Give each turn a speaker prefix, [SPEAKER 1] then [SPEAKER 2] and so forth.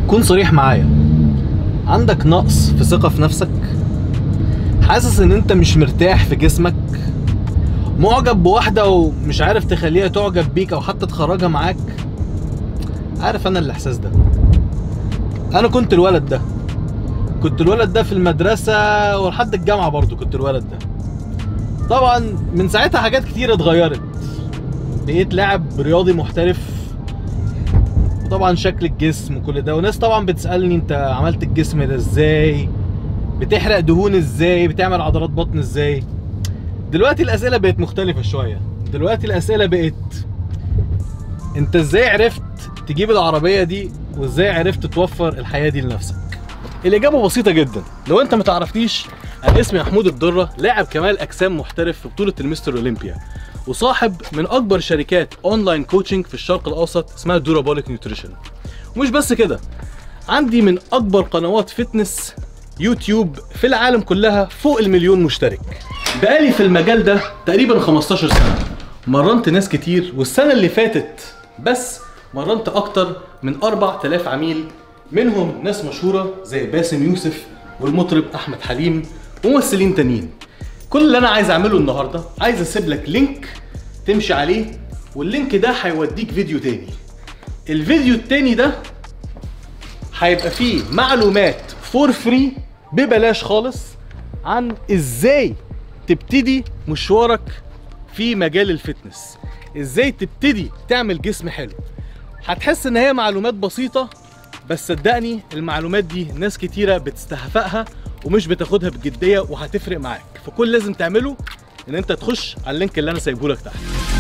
[SPEAKER 1] كون صريح معايا عندك نقص في ثقة في نفسك حاسس ان انت مش مرتاح في جسمك معجب بواحدة ومش عارف تخليها تعجب بيك او حتى تخرجها معاك عارف انا الاحساس ده انا كنت الولد ده كنت الولد ده في المدرسة ولحد الجامعة برضو كنت الولد ده طبعا من ساعتها حاجات كتير اتغيرت بقيت لاعب رياضي محترف وطبعا شكل الجسم وكل ده وناس طبعا بتسالني انت عملت الجسم ده ازاي بتحرق دهون ازاي بتعمل عضلات بطن ازاي دلوقتي الاسئله بقت مختلفه شويه دلوقتي الاسئله بقت انت ازاي عرفت تجيب العربيه دي وازاي عرفت توفر الحياه دي لنفسك الاجابه بسيطه جدا لو انت ما تعرفنيش انا اسمي محمود الدره لاعب كمال اجسام محترف في بطوله المستر اولمبيا وصاحب من اكبر شركات اونلاين كوتشنج في الشرق الاوسط اسمها دورابوليك نيوتريشن ومش بس كده عندي من اكبر قنوات فتنس يوتيوب في العالم كلها فوق المليون مشترك بقالي في المجال ده تقريبا 15 سنه مرنت ناس كتير والسنه اللي فاتت بس مرنت اكتر من 4000 عميل منهم ناس مشهوره زي باسم يوسف والمطرب احمد حليم وممثلين تانيين كل اللي انا عايز اعمله النهارده عايز اسيب لك لينك تمشي عليه واللينك ده هيوديك فيديو تاني الفيديو التاني ده هيبقى فيه معلومات فور فري ببلاش خالص عن ازاي تبتدي مشوارك في مجال الفتنس ازاي تبتدي تعمل جسم حلو هتحس ان هي معلومات بسيطة بس صدقني المعلومات دي ناس كتيرة بتستهفأها ومش بتاخدها بجدية وهتفرق معاك فكل لازم تعمله ان انت تخش على اللينك اللي انا سايبه لك تحت